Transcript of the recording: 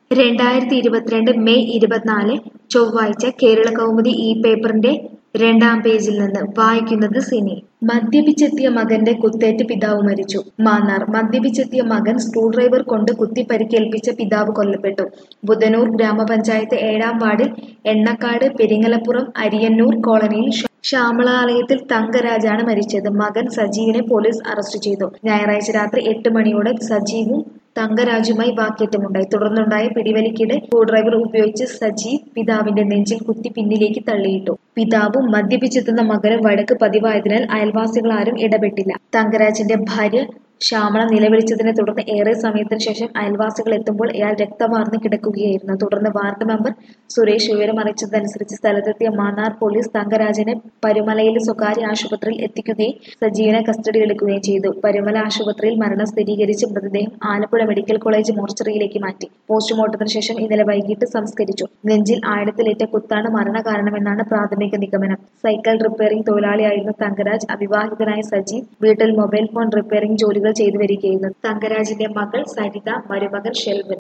രണ്ടായിരത്തി ഇരുപത്തിരണ്ട് മെയ് ഇരുപത്തിനാല് ചൊവ്വാഴ്ച കേരള കൗമുദി ഈ പേപ്പറിന്റെ രണ്ടാം പേജിൽ നിന്ന് വായിക്കുന്നത് സിനി മദ്യപിച്ചെത്തിയ മകന്റെ കുത്തേറ്റ് പിതാവ് മരിച്ചു മാന്നാർ മദ്യപിച്ചെത്തിയ മകൻ സ്ക്രൂ ഡ്രൈവർ കൊണ്ട് കുത്തി പരിക്കേൽപ്പിച്ച പിതാവ് കൊല്ലപ്പെട്ടു ബുധനൂർ ഗ്രാമപഞ്ചായത്ത് ഏഴാം വാർഡിൽ എണ്ണക്കാട് പെരിങ്ങലപ്പുറം അരിയന്നൂർ കോളനിയിൽ ഷ- ശ്യാമളാലയത്തിൽ തങ്കരാജാണ് മരിച്ചത് മകൻ സജീവിനെ പോലീസ് അറസ്റ്റ് ചെയ്തു ഞായറാഴ്ച രാത്രി എട്ട് മണിയോടെ സജീവും തങ്കരാജുമായി വാക്കേറ്റമുണ്ടായി തുടർന്നുണ്ടായ പിടിവലിക്കിടെ സ്ക്രൂ ഡ്രൈവർ ഉപയോഗിച്ച് സജീവ് പിതാവിന്റെ നെഞ്ചിൽ കുത്തി പിന്നിലേക്ക് തള്ളിയിട്ടു പിതാവും മദ്യപിച്ചെത്തുന്ന മകനും വഴക്ക് പതിവായതിനാൽ അയൽവാസികൾ ആരും ഇടപെട്ടില്ല തങ്കരാജിന്റെ ഭാര്യ ശ്യാമള നിലവിളിച്ചതിനെ തുടർന്ന് ഏറെ സമയത്തിന് ശേഷം അയൽവാസികൾ എത്തുമ്പോൾ ഇയാൾ രക്തമാർന്ന് കിടക്കുകയായിരുന്നു തുടർന്ന് വാർഡ് മെമ്പർ സുരേഷ് വിവരം അറിയിച്ചതനുസരിച്ച് സ്ഥലത്തെത്തിയ മാന്നാർ പോലീസ് തങ്കരാജനെ പരുമലയിലെ സ്വകാര്യ ആശുപത്രിയിൽ എത്തിക്കുകയും സജീവനെ കസ്റ്റഡിയിലെടുക്കുകയും ചെയ്തു പരുമല ആശുപത്രിയിൽ മരണം സ്ഥിരീകരിച്ച മൃതദേഹം ആലപ്പുഴ മെഡിക്കൽ കോളേജ് മോർച്ചറിയിലേക്ക് മാറ്റി പോസ്റ്റ്മോർട്ടത്തിന് ശേഷം ഇന്നലെ വൈകിട്ട് സംസ്കരിച്ചു നെഞ്ചിൽ ആഴത്തിലേറ്റ കുത്താണ് മരണകാരണമെന്നാണ് പ്രാഥമിക നിഗമനം സൈക്കിൾ റിപ്പയറിംഗ് തൊഴിലാളിയായിരുന്ന തങ്കരാജ് അവിവാഹിതനായ സജീവ് വീട്ടിൽ മൊബൈൽ ഫോൺ റിപ്പയറിംഗ് ജോലികൾ ചെയ്തു വരികയായിരുന്നു തങ്കരാജിന്റെ മകൾ സരിത മരുമകൻ ഷെൽവൻ